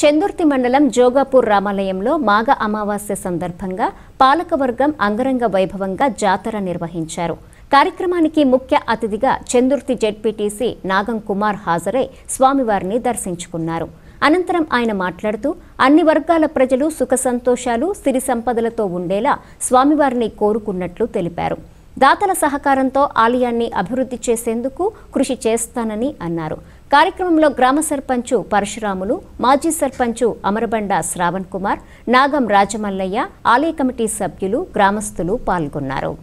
చందుర్తి మండలం జోగాపూర్ రామాలయంలో మాఘ అమావాస్య సందర్భంగా పాలకవర్గం అంగరంగ వైభవంగా జాతర నిర్వహించారు కార్యక్రమానికి ముఖ్య అతిథిగా చందుర్తి జెడ్పీటీసీ నాగం కుమార్ హాజరై స్వామివారిని దర్శించుకున్నారు అనంతరం ఆయన మాట్లాడుతూ అన్ని వర్గాల ప్రజలు సుఖ సంతోషాలు సిరి సంపదలతో ఉండేలా స్వామివారిని కోరుకున్నట్లు తెలిపారు దాతల సహకారంతో ఆలయాన్ని అభివృద్ధి చేసేందుకు కృషి చేస్తానని అన్నారు కార్యక్రమంలో గ్రామ సర్పంచు పరశురాములు మాజీ సర్పంచు అమరబండ శ్రావణ్ కుమార్ నాగం రాజమల్లయ్య ఆలయ కమిటీ సభ్యులు గ్రామస్తులు పాల్గొన్నారు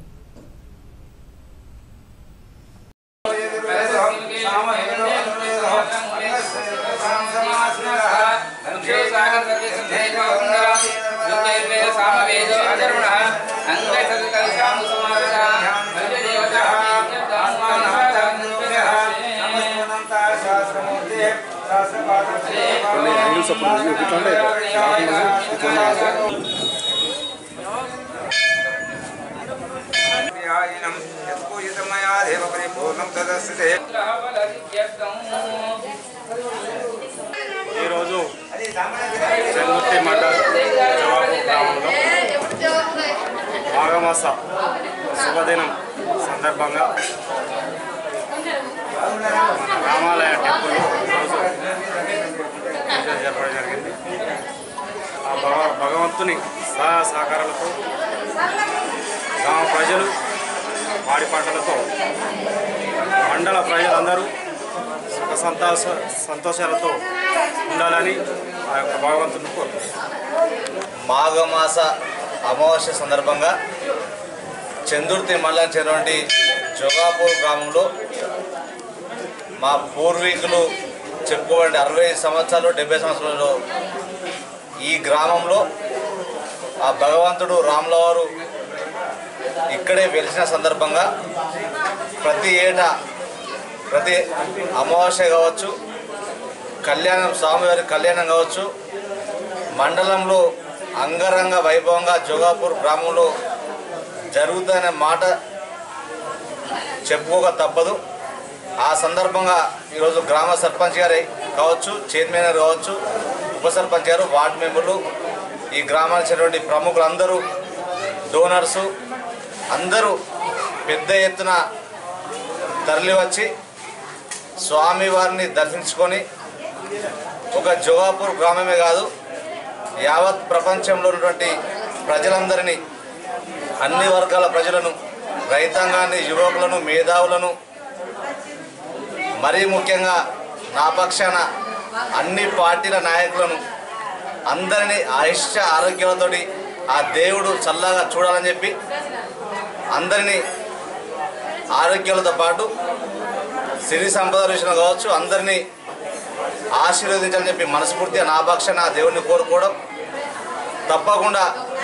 కొన్ని యాంగిల్స్ అప్పుడు ఇట్లా ఇట్లా యత్పూజితమయా దేవ పరిపూర్ణం తదస్సే ఈరోజు చెన్నుర్తి మండల్ జవాబు గ్రామంలో మాఘమాస శుభదినం సందర్భంగా మన రామాలయ టెంపుల్లో ఈరోజు పూజ జరపడం జరిగింది ఆ భగ భగవంతుని సహాయ సహకారాలతో గ్రామ ప్రజలు వాడి పంటలతో మండల ప్రజలందరూ సుఖ సంతోష సంతోషాలతో ఉండాలని ఆ యొక్క భగవంతుని కోరుకుంటున్నాను మాఘమాస అమావాస్య సందర్భంగా చందుర్తి మండలం చెరువంటి జోగాపూర్ గ్రామంలో మా పూర్వీకులు చెప్పుకోండి అరవై సంవత్సరాలు డెబ్బై సంవత్సరాలు ఈ గ్రామంలో ఆ భగవంతుడు రాములవారు ఇక్కడే వెలిసిన సందర్భంగా ప్రతి ఏటా ప్రతి అమావాస్య కావచ్చు కళ్యాణం స్వామివారి కళ్యాణం కావచ్చు మండలంలో అంగరంగ వైభవంగా జోగాపూర్ గ్రామంలో జరుగుతుందనే మాట చెప్పుకోక తప్పదు ఆ సందర్భంగా ఈరోజు గ్రామ సర్పంచ్ గారు కావచ్చు చైర్మన్ గారు కావచ్చు ఉప సర్పంచ్ గారు వార్డు మెంబర్లు ఈ గ్రామానికి చెందినటువంటి ప్రముఖులందరూ డోనర్సు అందరూ పెద్ద ఎత్తున తరలివచ్చి స్వామివారిని దర్శించుకొని ఒక జోగాపూర్ గ్రామమే కాదు యావత్ ప్రపంచంలో ఉన్నటువంటి ప్రజలందరినీ అన్ని వర్గాల ప్రజలను రైతాంగాన్ని యువకులను మేధావులను మరీ ముఖ్యంగా నా పక్షాన అన్ని పార్టీల నాయకులను అందరినీ ఆయుష్య ఆరోగ్యాలతోటి ఆ దేవుడు చల్లగా చూడాలని చెప్పి అందరినీ ఆరోగ్యాలతో పాటు సిరి సంపద విషయంలో కావచ్చు అందరినీ ఆశీర్వదించాలని చెప్పి మనస్ఫూర్తిగా నా పక్షాన ఆ దేవుడిని కోరుకోవడం తప్పకుండా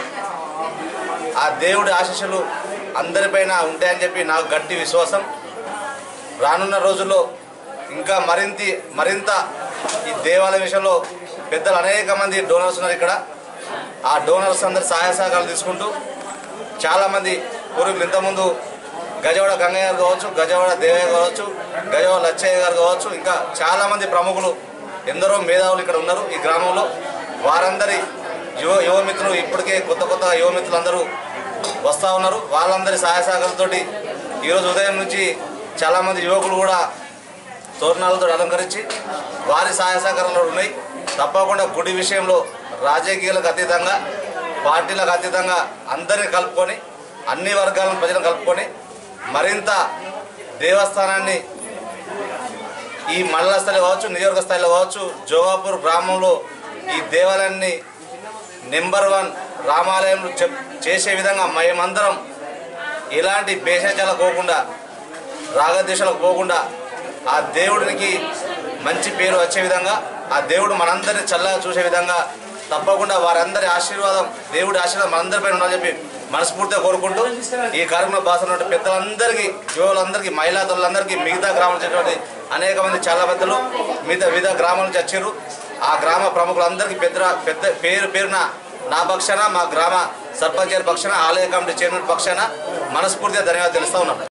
ఆ దేవుడి ఆశీస్సులు అందరిపైన ఉంటాయని చెప్పి నాకు గట్టి విశ్వాసం రానున్న రోజుల్లో ఇంకా మరింత మరింత ఈ దేవాలయ విషయంలో పెద్దలు అనేక మంది డోనర్స్ ఉన్నారు ఇక్కడ ఆ డోనర్స్ అందరి సహాయ సహకారాలు తీసుకుంటూ చాలామంది పూర్వీకులు ఇంతకుముందు గజవాడ గంగయ్య గారు కావచ్చు గజవాడ దేవయ్య కావచ్చు గజవాడ లచ్చయ్య గారు కావచ్చు ఇంకా చాలామంది ప్రముఖులు ఎందరో మేధావులు ఇక్కడ ఉన్నారు ఈ గ్రామంలో వారందరి యువ యువమిత్రులు ఇప్పటికే కొత్త కొత్త యువమిత్రులు అందరూ వస్తూ ఉన్నారు వాళ్ళందరి సహాయ సహకారాలతోటి ఈరోజు ఉదయం నుంచి చాలామంది యువకులు కూడా తోరణాలతో అలంకరించి వారి సహాయ సహకారాలు ఉన్నాయి తప్పకుండా గుడి విషయంలో రాజకీయాలకు అతీతంగా పార్టీలకు అతీతంగా అందరిని కలుపుకొని అన్ని వర్గాలను ప్రజలను కలుపుకొని మరింత దేవస్థానాన్ని ఈ మండల స్థాయిలో కావచ్చు నియోజక స్థాయిలో కావచ్చు జోగాపూర్ గ్రామంలో ఈ దేవాలయాన్ని నెంబర్ వన్ రామాలయంలో చెప్ చేసే విధంగా మేమందరం ఎలాంటి భేషజాలకు పోకుండా రాగద్వేషాలకు పోకుండా ఆ దేవుడికి మంచి పేరు వచ్చే విధంగా ఆ దేవుడు మనందరినీ చల్లగా చూసే విధంగా తప్పకుండా వారందరి ఆశీర్వాదం దేవుడి ఆశీర్వాదం మనందరిపైన ఉండాలని చెప్పి మనస్ఫూర్తిగా కోరుకుంటూ ఈ కార్యక్రమంలో భాష పెద్దలందరికీ యువకులందరికీ మహిళా తల్లులందరికీ మిగతా గ్రామాల నుంచి అనేక మంది చాలా పెద్దలు మిగతా వివిధ గ్రామాల నుంచి వచ్చారు ఆ గ్రామ ప్రముఖులందరికీ పెద్ద పెద్ద పేరు పేరున నా పక్షాన మా గ్రామ సర్పంచ్ గారి పక్షాన ఆలయ కమిటీ చైర్మన్ పక్షాన మనస్ఫూర్తిగా ధన్యవాదాలు తెలుస్తా ఉన్నాను